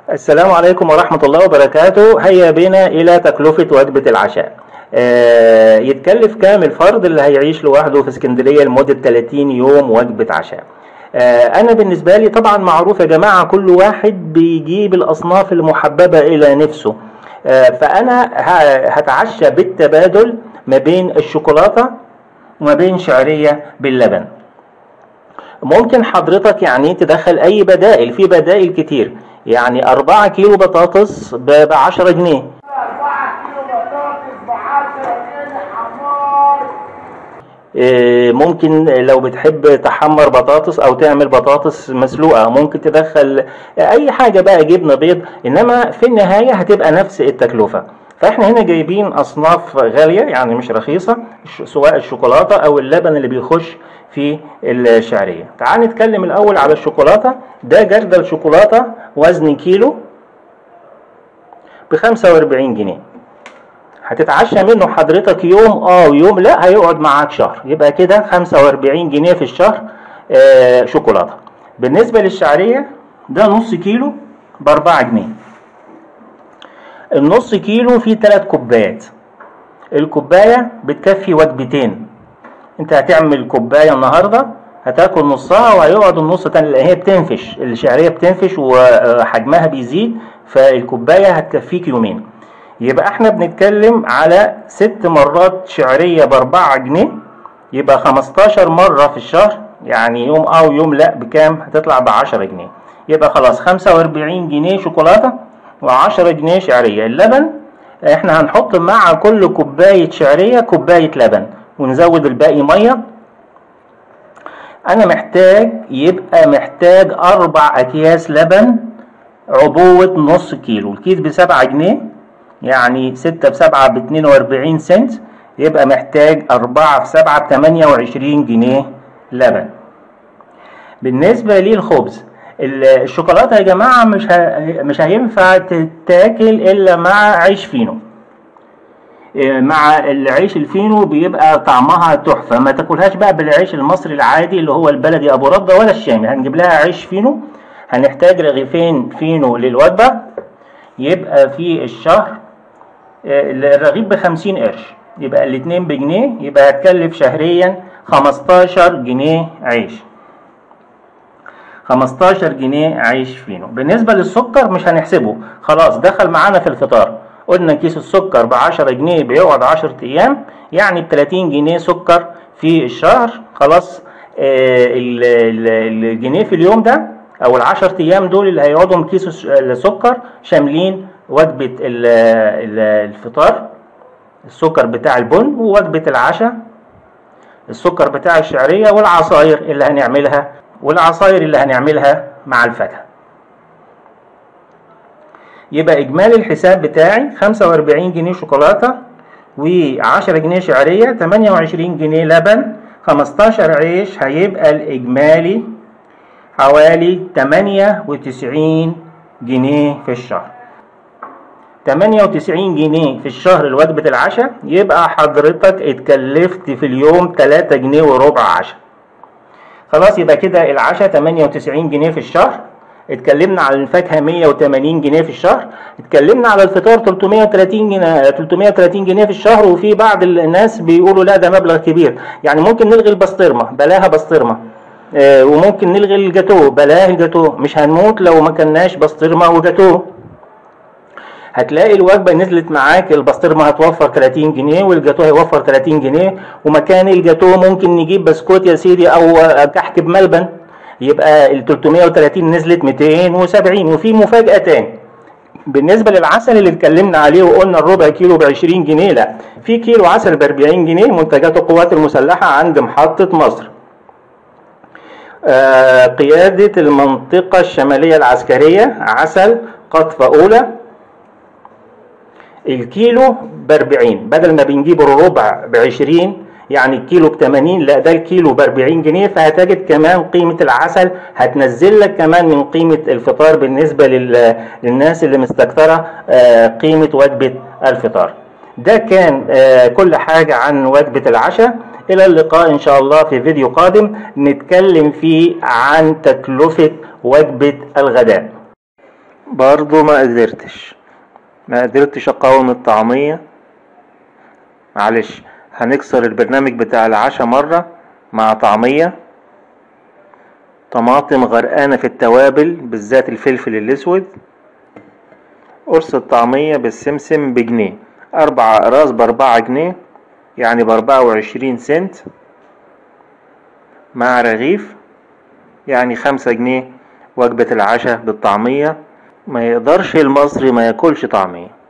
السلام عليكم ورحمة الله وبركاته هيا بنا إلى تكلفة وجبة العشاء آه، يتكلف كام الفرد اللي هيعيش لوحده في اسكندرية لمدة 30 يوم وجبة عشاء آه، أنا بالنسبة لي طبعا معروف يا جماعة كل واحد بيجيب الأصناف المحببة إلى نفسه آه، فأنا ه- هتعشى بالتبادل ما بين الشوكولاتة وما بين شعرية باللبن ممكن حضرتك يعني تدخل اي بدائل في بدائل كتير يعني 4 كيلو بطاطس ب 10 جنيه 4 كيلو بطاطس ب 10 جنيه حمار إيه، ممكن لو بتحب تحمر بطاطس او تعمل بطاطس مسلوقه ممكن تدخل اي حاجه بقى جبنه بيض انما في النهايه هتبقى نفس التكلفه فاحنا هنا جايبين اصناف غاليه يعني مش رخيصه ش- سواء الشوكولاته او اللبن اللي بيخش في الشعريه تعال نتكلم الاول على الشوكولاته ده جردل شوكولاته وزن كيلو ب 45 جنيه هتتعشى منه حضرتك يوم اه ويوم لا هيقعد معاك شهر يبقى كده 45 جنيه في الشهر آه شوكولاته بالنسبه للشعريه ده نص كيلو ب 4 جنيه النص كيلو فيه 3 كوبايات الكوبايه بتكفي وجبتين انت هتعمل كوبايه النهارده هتاكل نصها وهيقعد النص تاني لان هي بتنفش الشعريه بتنفش وحجمها بيزيد فالكوبايه هتكفيك يومين يبقى احنا بنتكلم على ست مرات شعريه باربعة جنيه يبقى 15 مره في الشهر يعني يوم اه ويوم لا بكام هتطلع ب 10 جنيه يبقى خلاص 45 جنيه شوكولاته و10 جنيه شعريه اللبن احنا هنحط مع كل كوبايه شعريه كوبايه لبن ونزود الباقي ميه انا محتاج يبقى محتاج اربع اكياس لبن عبوة نص كيلو الكيس بسبعة جنيه يعني ستة بسبعة باتنين واربعين سنت يبقى محتاج أربعة في سبعة بتمانية وعشرين جنيه لبن بالنسبة للخبز ال- الشوكولاتة يا جماعة مش ه... مش هينفع تتاكل إلا مع عيش فينو إيه، مع العيش الفينو بيبقى طعمها تحفة ما تاكلهاش بقى بالعيش المصري العادي اللي هو البلدي أبو ردة ولا الشامي هنجيب لها عيش فينو هنحتاج رغيفين فينو للوجبة يبقى في الشهر آه، الرغيف بخمسين قرش يبقى الاتنين بجنيه يبقى هتكلف شهريا خمستاشر جنيه عيش 15 جنيه عيش فينو بالنسبة للسكر مش هنحسبه خلاص دخل معانا في الفطار قلنا كيس السكر ب 10 جنيه بيقعد 10 ايام يعني ب 30 جنيه سكر في الشهر خلاص آه، ال- ال- الجنيه في اليوم ده او ال 10 ايام دول اللي هيقعدهم كيس الس- السكر شاملين وجبة ال- ال- الفطار السكر بتاع البن ووجبة العشاء السكر بتاع الشعرية والعصاير اللي هنعملها والعصاير اللي هنعملها مع الفاكهة يبقى إجمالي الحساب بتاعي 45 جنيه شوكولاتة و10 جنيه شعرية 28 جنيه لبن 15 عيش هيبقى الإجمالي حوالي 98 جنيه في الشهر 98 جنيه في الشهر لوجبة العشاء يبقى حضرتك اتكلفت في اليوم 3 جنيه وربع عشاء خلاص يبقى كده العشاء 98 جنيه في الشهر اتكلمنا على الفاكهه 180 جنيه في الشهر اتكلمنا على الفطار 330 جنيه 330 جنيه في الشهر وفي بعض الناس بيقولوا لا ده مبلغ كبير يعني ممكن نلغي البسطرمه بلاها بسطرمه آه، وممكن نلغي الجاتوه بلاه الجاتوه مش هنموت لو ما كناش بسطرمه وجاتوه هتلاقي الوجبه نزلت معاك البسطرمه هتوفر 30 جنيه والجاتوه هيوفر 30 جنيه ومكان الجاتوه ممكن نجيب بسكوت يا سيدي او كحك بملبن يبقى ال 330 نزلت 270 وفي مفاجاه تاني بالنسبه للعسل اللي اتكلمنا عليه وقلنا الربع كيلو ب 20 جنيه لا في كيلو عسل ب 40 جنيه منتجات القوات المسلحه عند محطه مصر آه، قيادة المنطقة الشمالية العسكرية عسل قطفة أولى الكيلو ب 40 بدل ما بنجيب الربع ب 20 يعني الكيلو ب 80 لا ده الكيلو ب 40 جنيه فهتجد كمان قيمة العسل هتنزل لك كمان من قيمة الفطار بالنسبة لل- للناس اللي مستكثرة آه، قيمة وجبة الفطار ده كان آه، كل حاجة عن وجبة العشاء إلى اللقاء إن شاء الله في فيديو قادم نتكلم فيه عن تكلفة وجبة الغداء برضو ما قدرتش ما قدرتش اقاوم الطعمية معلش هنكسر البرنامج بتاع العشاء مرة مع طعمية طماطم غرقانة في التوابل بالذات الفلفل الاسود قرص الطعمية بالسمسم بجنيه أربع أقراص بأربعة جنيه يعني بأربعة وعشرين سنت مع رغيف يعني خمسة جنيه وجبة العشاء بالطعمية ما يقدرش المصري ما ياكلش طعمية